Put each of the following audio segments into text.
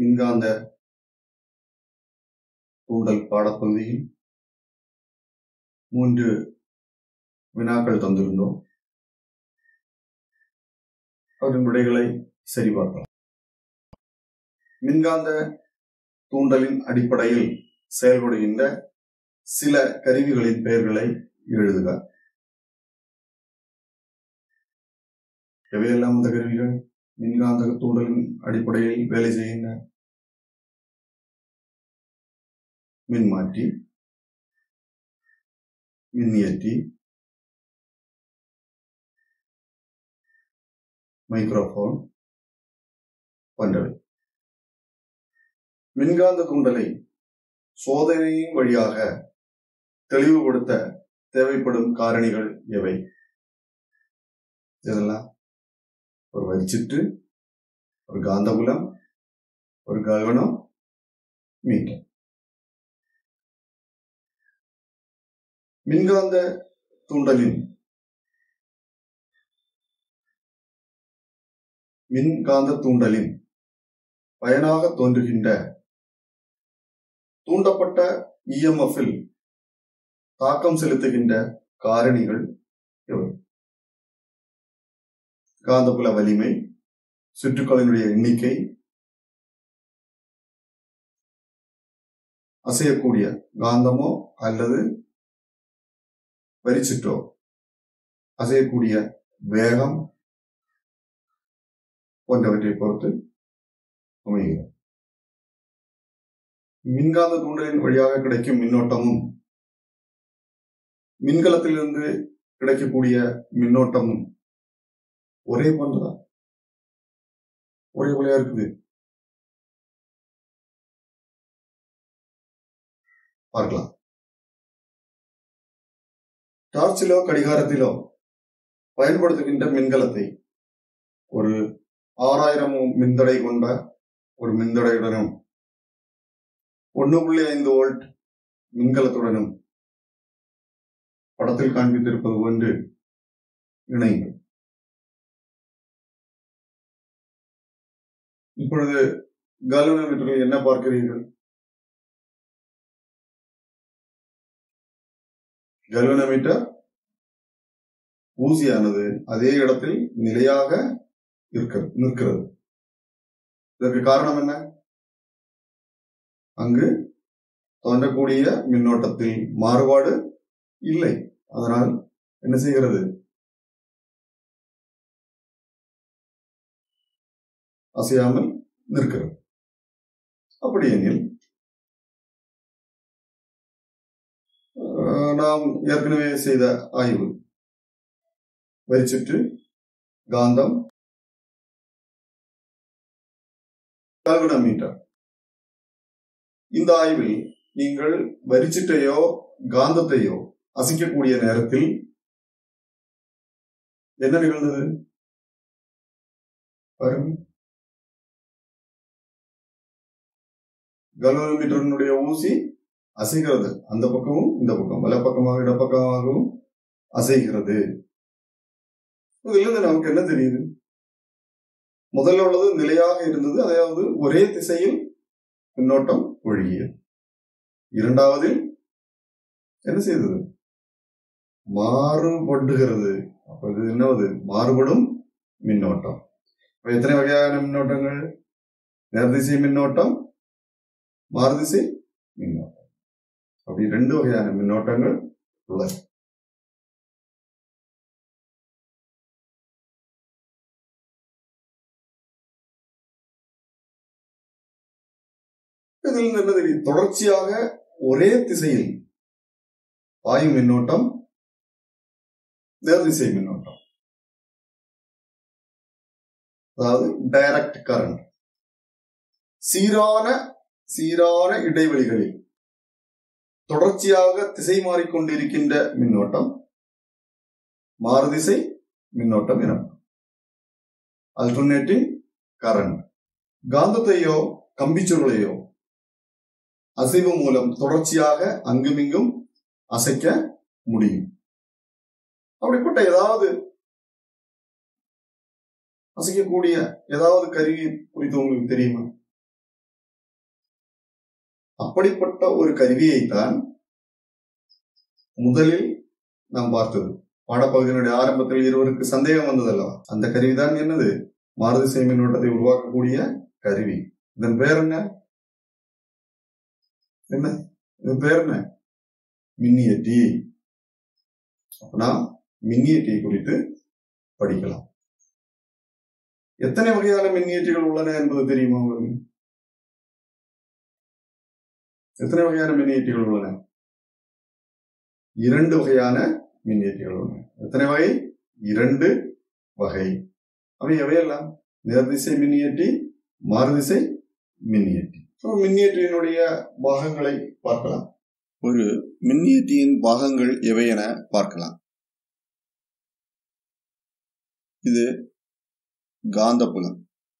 மின்காந்த தூண்டல் பாடப்பகுதியில் மூன்று வினாக்கள் தந்திருந்தோம் அவற்றின் விடைகளை சரிபார்க்கலாம் மின்காந்த தூண்டலின் அடிப்படையில் செயல்படுகின்ற சில கருவிகளின் பெயர்களை எழுதுக எவையெல்லாம் அந்த கருவிகள் மின்காந்த தூண்டலின் அடிப்படையில் வேலை செய்கின்ற மின்மாற்றி மின்னியற்றி மைக்ரோஃபோன் போன்றவை மின்காந்த தூண்டலை சோதனையின் வழியாக தெளிவுபடுத்த தேவைப்படும் காரணிகள் எவை இதெல்லாம் ஒரு வரிச்சிட்டு ஒரு காந்தபுலம் ஒரு கல்வனம் மீட்டர் மின்காந்த தூண்டலின் மின்காந்த தூண்டலின் பயனாக தோன்றுகின்ற தூண்டப்பட்ட இஎம்எஃப்பில் தாக்கம் செலுத்துகின்ற காரணிகள் எவை காந்தப்புல வலிமை சுற்றுக்களினுடைய எண்ணிக்கை அசையக்கூடிய காந்தமோ அல்லது வரிச்சுற்றோ அசையக்கூடிய வேகம் போன்றவற்றை பொறுத்து அமைகிறது மின்காந்த தூண்டலின் வழியாக கிடைக்கும் மின்னோட்டமும் மின்கலத்திலிருந்து கிடைக்கக்கூடிய மின்னோட்டமும் ஒரே போன்றுதான் ஒரே போலையா இருக்குது பார்க்கலாம் டார்ச்சிலோ கடிகாரத்திலோ பயன்படுத்துகின்ற மின்கலத்தை ஒரு ஆறாயிரம் மின்தடை கொண்ட ஒரு மின்தடையுடனும் ஒன்று புள்ளி ஐந்து வோல்ட் மின்கலத்துடனும் படத்தில் காண்பித்திருப்பது போன்று இணைங்கள் இப்பொழுது கல்வனோமீட்டரில் என்ன பார்க்கிறீர்கள் கல்வனோமீட்டர் ஊசியானது அதே இடத்தில் நிலையாக இருக்கிறது நிற்கிறது இதற்கு காரணம் என்ன அங்கு தோன்றக்கூடிய மின்னோட்டத்தில் மாறுபாடு இல்லை அதனால் என்ன செய்கிறது அசையாமல் நிற்கிறது அப்படி எனில் நாம் ஏற்கனவே செய்த ஆய்வு வரிச்சுற்று காந்தம் மீட்டர் இந்த ஆய்வில் நீங்கள் வரிச்சிட்டையோ காந்தத்தையோ அசைக்கக்கூடிய நேரத்தில் என்ன நிகழ்ந்தது பாருங்க கல்வனோமீட்டரினுடைய ஊசி அசைகிறது அந்த பக்கமும் இந்த பக்கம் வலப்பக்கமாக இடப்பக்கமாகவும் அசைகிறது இதிலிருந்து நமக்கு என்ன தெரியுது முதல்ல உள்ளது நிலையாக இருந்தது அதாவது ஒரே திசையில் மின்னோட்டம் ஒழுகியது இரண்டாவதில் என்ன செய்தது மாறுபடுகிறது அப்ப இது என்னவது மாறுபடும் மின்னோட்டம் இப்ப எத்தனை வகையான மின்னோட்டங்கள் நேர்திசை மின்னோட்டம் மாறுதிசை மின்னோட்டம் அப்படி ரெண்டு வகையான மின்னோட்டங்கள் உள்ளன இதில் என்ன தெரியும் தொடர்ச்சியாக ஒரே திசையில் பாயும் மின்னோட்டம் நேர்திசை மின்னோட்டம் அதாவது டைரக்ட் கரண்ட் சீரான சீரான இடைவெளிகளில் தொடர்ச்சியாக திசை மாறிக்கொண்டிருக்கின்ற மின்னோட்டம் மாறுதிசை மின்னோட்டம் எனப்படும் அல்டர்னேட்டிங் கரண்ட் காந்தத்தையோ கம்பிச்சுருளையோ அசைவு மூலம் தொடர்ச்சியாக அங்குமிங்கும் அசைக்க முடியும் அப்படிப்பட்ட ஏதாவது அசைக்கக்கூடிய ஏதாவது கருவி குறித்து உங்களுக்கு தெரியுமா அப்படிப்பட்ட ஒரு கருவியைத்தான் முதலில் நாம் பார்த்தது பாடப்பகுதியினுடைய ஆரம்பத்தில் இருவருக்கு சந்தேகம் வந்ததல்லவா அந்த கருவிதான் என்னது மாறுதிசை மின்னோட்டத்தை உருவாக்கக்கூடிய கருவி இதன் பெயர் என்ன என்ன இதன் பெயர் என்ன மின்னியற்றி அப்பனா மின்னியற்றியை குறித்து படிக்கலாம் எத்தனை வகையான மின்னியற்றிகள் உள்ளன என்பது தெரியுமா உங்களுக்கு எத்தனை வகையான மின்னியற்றிகள் உள்ளன இரண்டு வகையான மின்னியற்றிகள் உள்ளன எத்தனை வகை இரண்டு வகை அவை எவையெல்லாம் நேர்திசை மின்னியற்றி மாறுதிசை மின்னியற்றி மின்னியற்றியினுடைய பாகங்களை பார்க்கலாம் ஒரு மின்னியற்றியின் பாகங்கள் எவை என பார்க்கலாம் இது காந்தப்புலம்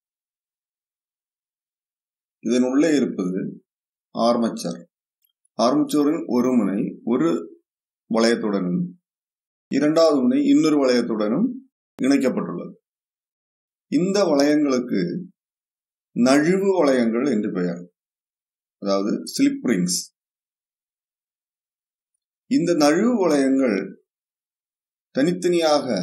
இதன் உள்ளே இருப்பது ஆர்மச்சர் ஆர்மச்சரின் ஒரு முனை ஒரு வளையத்துடனும் இரண்டாவது முனை இன்னொரு வளையத்துடனும் இணைக்கப்பட்டுள்ளது இந்த வளையங்களுக்கு நழுவு வளையங்கள் என்று பெயர் அதாவது ஸ்லிப் ரிங்ஸ் இந்த நழுவு வளையங்கள் தனித்தனியாக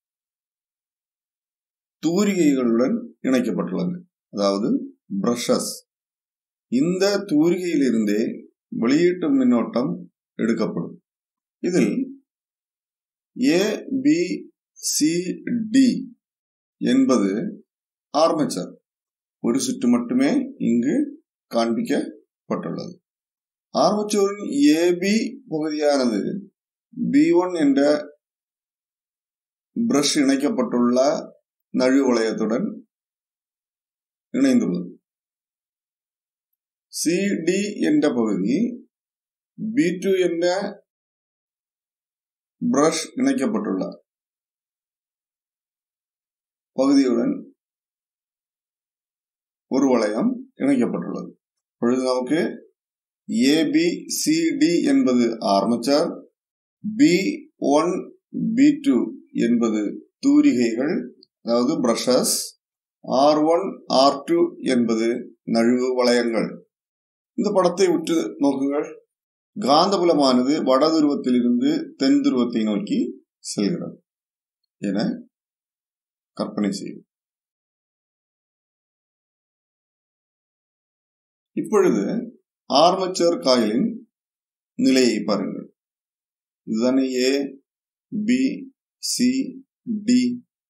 தூரிகைகளுடன் இணைக்கப்பட்டுள்ளது அதாவது பிரஷஸ் இந்த தூரிகையிலிருந்தே வெளியீட்டு மின்னோட்டம் எடுக்கப்படும் இதில் ஏ பி சி டி என்பது ஆர்மச்சர் ஒரு சுற்று மட்டுமே இங்கு காண்பிக்கப்பட்டுள்ளது ஆர்மச்சூரின் ஏபி பகுதியானது பி ஒன் என்ற பிரஷ் இணைக்கப்பட்டுள்ள நழு வளையத்துடன் இணைந்துள்ளது சிடி என்ற பகுதி பி டூ என்ற பிரஷ் இணைக்கப்பட்டுள்ள பகுதியுடன் ஒரு வளையம் இணைக்கப்பட்டுள்ளது இப்பொழுது நமக்கு ஏபி சிடி என்பது armature B one B two என்பது தூரிகைகள் அதாவது brushes R one R two என்பது நழுவு வளையங்கள் இந்த படத்தை உற்று நோக்குங்கள் காந்தபுலமானது வட துருவத்திலிருந்து தென் துருவத்தை நோக்கி செல்கிறது என கற்பனை செய்யும் இப்பொழுது ஆர்மச்சர் காயிலின் நிலையை பாருங்கள் இதுதானே ஏ பி சி டி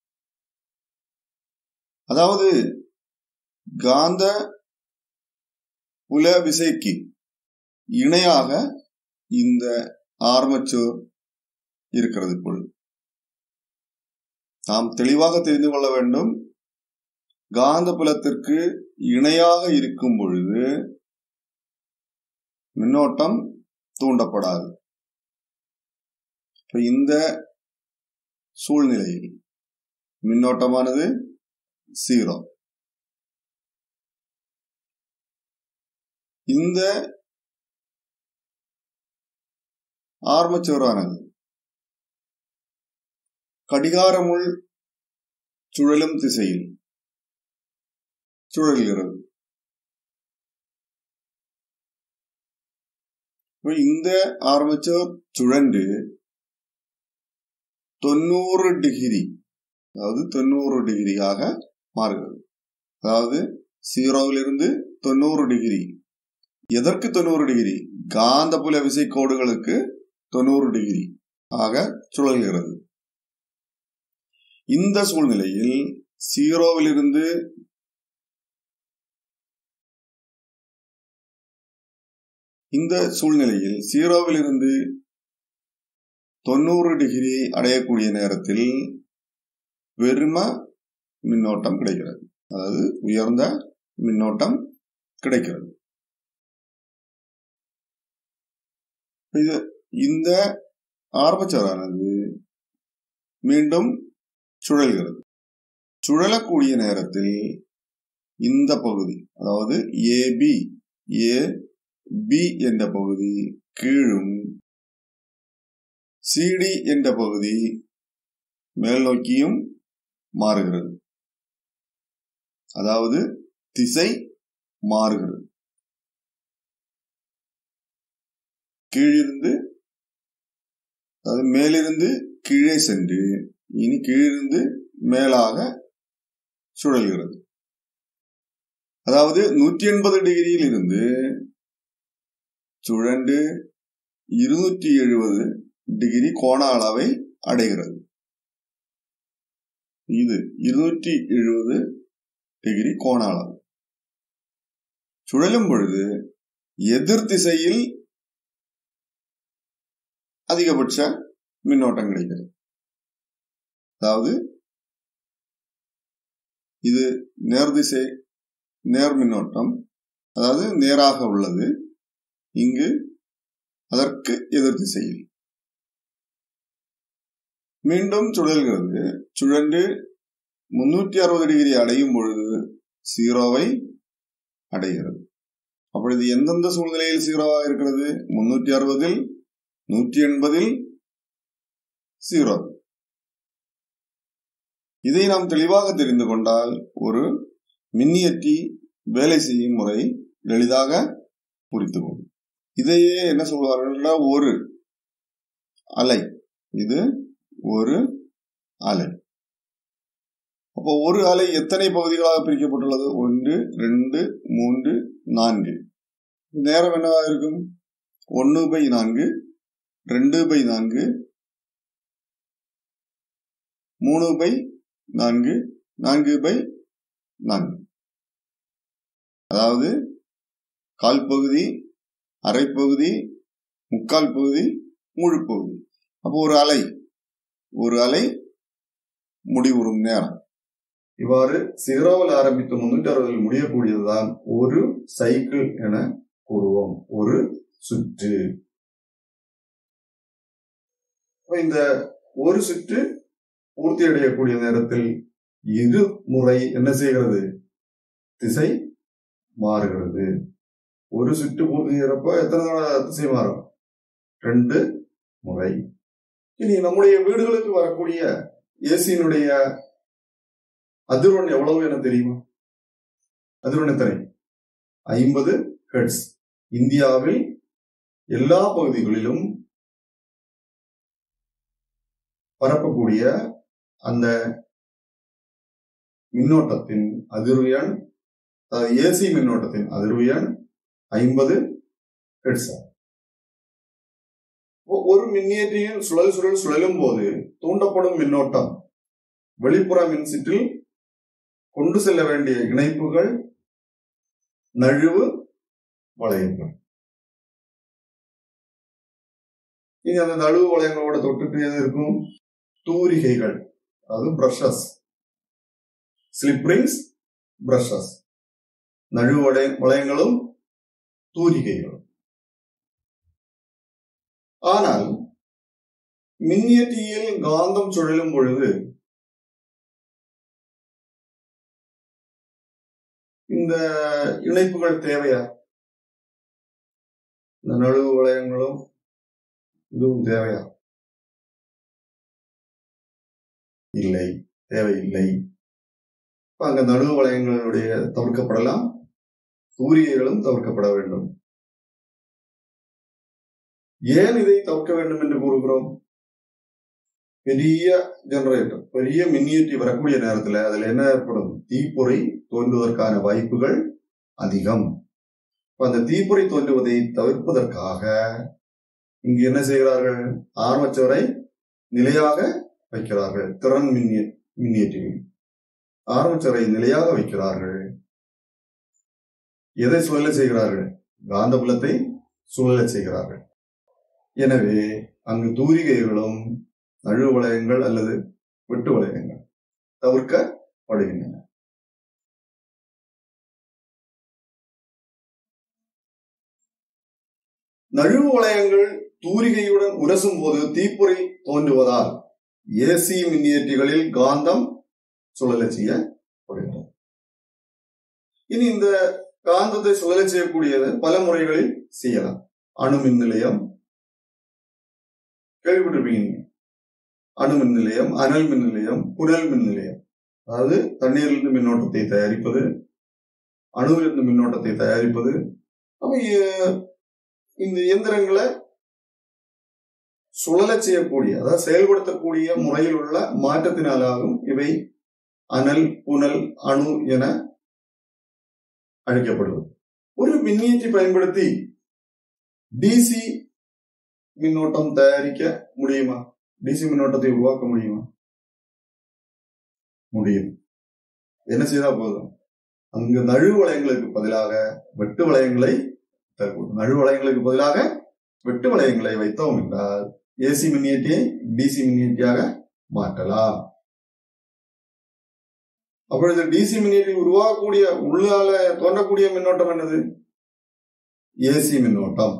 அதாவது காந்த புல விசைக்கு இணையாக இந்த ஆர்மச்சோர் இருக்கிறது இப்பொழுது நாம் தெளிவாக தெரிந்து கொள்ள வேண்டும் காந்த புலத்திற்கு இணையாக இருக்கும் பொழுது மின்னோட்டம் தூண்டப்படாது இப்ப இந்த சூழ்நிலையில் மின்னோட்டமானது சீரோ இந்த ஆர்மச்சோரானது கடிகாரமுள் சுழலும் திசையில் சுழல்கிறது இந்த ஆர்மச்சர் சுழன்று தொண்ணூறு டிகிரி அதாவது தொண்ணூறு டிகிரியாக மாறுகிறது அதாவது ஜீரோவிலிருந்து தொண்ணூறு டிகிரி எதற்கு தொண்ணூறு டிகிரி காந்தபுல விசை கோடுகளுக்கு தொண்ணூறு டிகிரி ஆக சுழல்கிறது இந்த சூழ்நிலையில் ஜீரோவிலிருந்து இந்த சூழ்நிலையில் ஜீரோவிலிருந்து தொண்ணூறு டிகிரி அடையக்கூடிய நேரத்தில் வெறும மின்னோட்டம் கிடைக்கிறது அதாவது உயர்ந்த மின்னோட்டம் கிடைக்கிறது இது இந்த ஆர்மச்சரானது மீண்டும் சுழல்கிறது சுழலக்கூடிய நேரத்தில் இந்த பகுதி அதாவது ஏபி ஏ பி என்ற பகுதி கீழும் சிடி என்ற பகுதி மேல் நோக்கியும் மாறுகிறது அதாவது திசை மாறுகிறது கீழிருந்து அதாவது மேலிருந்து கீழே சென்று இனி கீழிருந்து மேலாக சுழல்கிறது அதாவது நூற்றி எண்பது டிகிரியில் இருந்து சுழண்டு இருநூற்றி எழுபது டிகிரி கோண அளவை அடைகிறது இது இருநூற்றி எழுபது டிகிரி கோண அளவு சுழலும் பொழுது எதிர் திசையில் அதிகபட்ச மின்னோட்டம் கிடைக்கிறது அதாவது இது நேர்திசை நேர் மின்னோட்டம் அதாவது நேராக உள்ளது இங்கு அதற்கு எதிர் திசையில் மீண்டும் சுழல்கிறது சுழன்று முன்னூற்றி அறுபது டிகிரி அடையும் பொழுது சீரோவை அடைகிறது அப்பொழுது எந்தெந்த சூழ்நிலையில் சீரோவாக இருக்கிறது முன்னூற்றி அறுபதில் நூற்றி எண்பதில் சீரோ இதை நாம் தெளிவாக தெரிந்து கொண்டால் ஒரு மின்னியற்றி வேலை செய்யும் முறை எளிதாக புரித்து கொள்ளும் இதையே என்ன சொல்வார்கள்னா ஒரு அலை இது ஒரு அலை அப்போ ஒரு அலை எத்தனை பகுதிகளாக பிரிக்கப்பட்டுள்ளது ஒன்று ரெண்டு மூன்று நான்கு நேரம் என்னவாக இருக்கும் ஒன்று பை நான்கு ரெண்டு பை நான்கு மூணு பை நான்கு நான்கு பை நான்கு அதாவது கால் பகுதி அரை பகுதி முக்கால் பகுதி முழு பகுதி அப்போ ஒரு அலை ஒரு அலை முடிவுறும் நேரம் இவ்வாறு சிகரோவில் ஆரம்பித்து முன்னூற்றி அறுபதில் முடியக்கூடியதுதான் ஒரு சைக்கிள் என கூறுவோம் ஒரு சுற்று அப்ப இந்த ஒரு சுற்று பூர்த்தி அடையக்கூடிய நேரத்தில் இரு முறை என்ன செய்கிறது திசை மாறுகிறது ஒரு சுற்று பூர்த்தி செய்யறப்ப எத்தனை தடவை திசை மாறும் ரெண்டு முறை இனி நம்முடைய வீடுகளுக்கு வரக்கூடிய ஏசியினுடைய அதிர்வெண் எவ்வளவு என தெரியுமா அதிர்வெண் எத்தனை ஐம்பது ஹெர்ட்ஸ் இந்தியாவில் எல்லா பகுதிகளிலும் பரப்பக்கூடிய அந்த மின்னோட்டத்தின் அதிர்வு அதாவது ஏசி மின்னோட்டத்தின் அதிர்வு எண் ஐம்பது ஹெர்ட்ஸ் ஒரு மின்னியற்றியில் சுழல் சுழல் சுழலும் போது தூண்டப்படும் மின்னோட்டம் வெளிப்புற மின்சிற்றில் கொண்டு செல்ல வேண்டிய இணைப்புகள் நழுவு வளையங்கள் இனி அந்த நழுவு வளையங்களோட தொட்டுட்டு எது இருக்கும் தூரிகைகள் அதாவது பிரஷஸ் ஸ்லிப்ரிங்ஸ் பிரஷஸ் நழுவு வளைய வளையங்களும் தூரிகைகளும் ஆனால் மின்னியற்றியில் காந்தம் சுழலும் பொழுது இந்த இணைப்புகள் தேவையா இந்த நழுவு வளையங்களும் இதுவும் தேவையா இல்லை தேவையில்லை அங்க நடுவு வளையங்களுடைய தவிர்க்கப்படலாம் சூரியர்களும் தவிர்க்கப்பட வேண்டும் ஏன் இதை தவிர்க்க வேண்டும் என்று கூறுகிறோம் பெரிய ஜெனரேட்டர் பெரிய மின்னியற்றி வரக்கூடிய நேரத்தில் அதுல என்ன ஏற்படும் தீப்பொறி தோன்றுவதற்கான வாய்ப்புகள் அதிகம் அந்த தீப்பொறி தோன்றுவதை தவிர்ப்பதற்காக இங்கு என்ன செய்கிறார்கள் ஆர்மச்சவரை நிலையாக வைக்கிறார்கள் திறன் மின்னிய மின்னியற்றிகள் ஆர்மச்சரை நிலையாக வைக்கிறார்கள் எதை சுழல செய்கிறார்கள் காந்தபுலத்தை சுழல செய்கிறார்கள் எனவே அங்கு தூரிகைகளும் நழுவு வளையங்கள் அல்லது வெட்டு வளையங்கள் தவிர்க்கப்படுகின்றன நழுவு வளையங்கள் தூரிகையுடன் உரசும் போது தீப்பொறி தோன்றுவதால் ஏசி மின்னியற்றிகளில் காந்தம் சுழல செய்யப்படுகிறது இனி இந்த காந்தத்தை சுழல செய்யக்கூடியது பல முறைகளில் செய்யலாம் அணு மின் நிலையம் கேள்விப்பட்டிருப்பீங்க நீங்க அணு மின் நிலையம் அனல் மின் நிலையம் புனல் மின் நிலையம் அதாவது தண்ணீரிலிருந்து மின்னோட்டத்தை தயாரிப்பது அணுவிலிருந்து மின்னோட்டத்தை தயாரிப்பது அப்ப இந்த இயந்திரங்களை சுழலச் செய்யக்கூடிய அதாவது செயல்படுத்தக்கூடிய முறையில் உள்ள மாற்றத்தினாலாகும் இவை அனல் புனல் அணு என அழைக்கப்படுவது ஒரு மின்னியற்றி பயன்படுத்தி டிசி மின்னோட்டம் தயாரிக்க முடியுமா டிசி மின்னோட்டத்தை உருவாக்க முடியுமா முடியும் என்ன செய்தா போதும் அங்கு நழு வளையங்களுக்கு பதிலாக வெட்டு வளையங்களை நழு வளையங்களுக்கு பதிலாக வெட்டு வளையங்களை வைத்தோம் என்றால் ஏசி மின்னியட்டியை டிசி மின்னியட்டியாக மாற்றலாம் அப்பொழுது டிசி மின்னியட்டில் உருவாகக்கூடிய உள்ளால தோன்றக்கூடிய மின்னோட்டம் என்னது ஏசி மின்னோட்டம்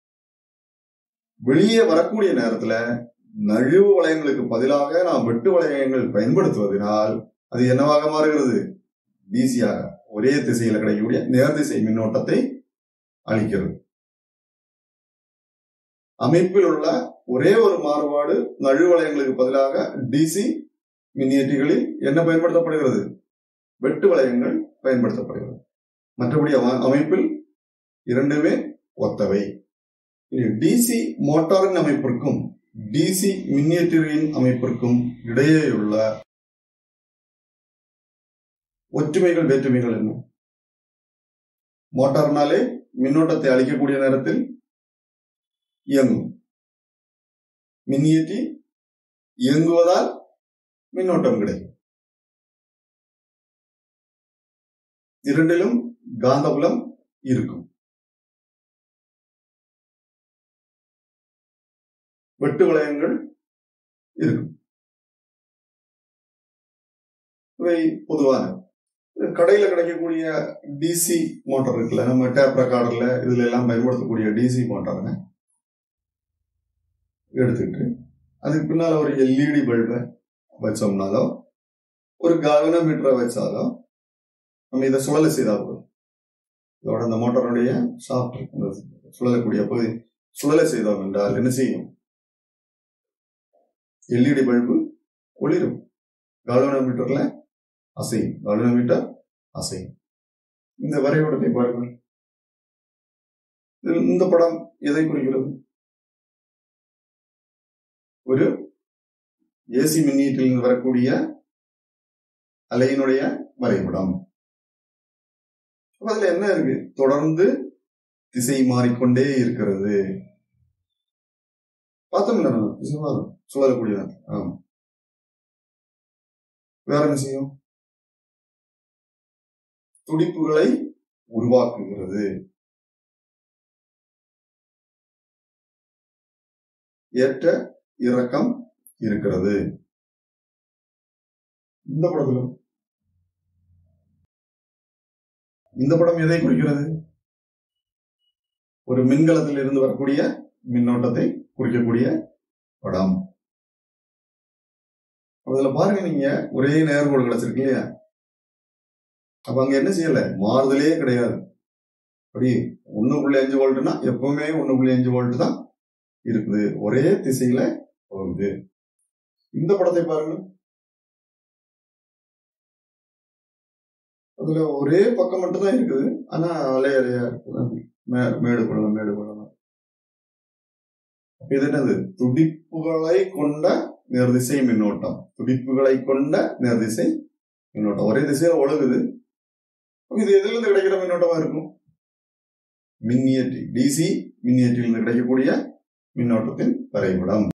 வெளியே வரக்கூடிய நேரத்துல நழுவு வளையங்களுக்கு பதிலாக நாம் வெட்டு வளையங்கள் பயன்படுத்துவதனால் அது என்னவாக மாறுகிறது டிசியாக ஒரே திசையில கிடைக்கக்கூடிய நேர்திசை மின்னோட்டத்தை அளிக்கிறது அமைப்பில் உள்ள ஒரே ஒரு மாறுபாடு நழுவளையங்களுக்கு பதிலாக டிசி மின்னியற்றிகளில் என்ன பயன்படுத்தப்படுகிறது வெட்டு வளையங்கள் பயன்படுத்தப்படுகிறது மற்றபடி அமைப்பில் இரண்டுமே ஒத்தவை டிசி மோட்டாரின் அமைப்பிற்கும் டிசி மின்னியற்றிகளின் அமைப்பிற்கும் இடையேயுள்ள ஒற்றுமைகள் வேற்றுமைகள் என்ன மோட்டார்னாலே மின்னோட்டத்தை அளிக்கக்கூடிய நேரத்தில் இயங்கும் மின்னியற்றி இயங்குவதால் மின்னோட்டம் கிடைக்கும் இரண்டிலும் காந்தபுலம் இருக்கும் வெட்டு வளையங்கள் இருக்கும் இவை பொதுவான கடையில கிடைக்கக்கூடிய டிசி மோட்டார் இருக்குல்ல நம்ம டேப் ரெக்கார்டர்ல இதுல எல்லாம் பயன்படுத்தக்கூடிய டிசி மோட்டாருங்க எடுத்துக்கிட்டு அதுக்கு பின்னால ஒரு எல்இடி பல்பை வச்சோம்னாலோ ஒரு கால்வனோமீட்டரை வச்சாலோ நம்ம இதை சுழல செய்தா போதும் இதோட அந்த மோட்டாருடைய சாஃப்ட் சுழலக்கூடிய பகுதி சுழல செய்தோம் என்றால் என்ன செய்யும் எல்இடி பல்பு ஒளிரும் கால்வனோமீட்டர்ல அசையும் கால்வனோமீட்டர் அசையும் இந்த வரைபடத்தை பாருங்கள் இந்த படம் எதை குறிக்கிறது ஒரு ஏசி மின்னீட்டிலிருந்து வரக்கூடிய அலையினுடைய வரைபடம் அதுல என்ன இருக்கு தொடர்ந்து திசை மாறிக்கொண்டே இருக்கிறது பார்த்தோம்ல நம்ம திசை மாறும் சுழலக்கூடிய ஆமா வேற என்ன செய்யும் துடிப்புகளை உருவாக்குகிறது ஏற்ற இறக்கம் இருக்கிறது இந்த படத்திலும் இந்த படம் எதை குறிக்கிறது ஒரு மின்கலத்தில் இருந்து வரக்கூடிய மின்னோட்டத்தை குறிக்கக்கூடிய படம் அதுல பாருங்க நீங்க ஒரே நேர்கோடு கிடைச்சிருக்கு இல்லையா அப்ப அங்க என்ன செய்யல மாறுதலே கிடையாது அப்படி ஒண்ணு புள்ளி அஞ்சு வோல்ட்னா எப்பவுமே ஒண்ணு புள்ளி அஞ்சு வோல்ட் தான் இருக்குது ஒரே திசையில போகுது இந்த படத்தை பாருங்க அதுல ஒரே பக்கம் மட்டும் தான் இருக்குது ஆனா அலை அலையா இருக்குது மேடு பள்ளம் மேடு பள்ளம் இது என்னது துடிப்புகளை கொண்ட நேர்திசை மின்னோட்டம் துடிப்புகளை கொண்ட நேர்திசை மின்னோட்டம் ஒரே திசையில ஒழுகுது இது எதுல இருந்து கிடைக்கிற மின்னோட்டமா இருக்கும் மின்னியற்றி டிசி மின்னியற்றிலிருந்து கிடைக்கக்கூடிய மின்னோட்டத்தின் வரைபடம்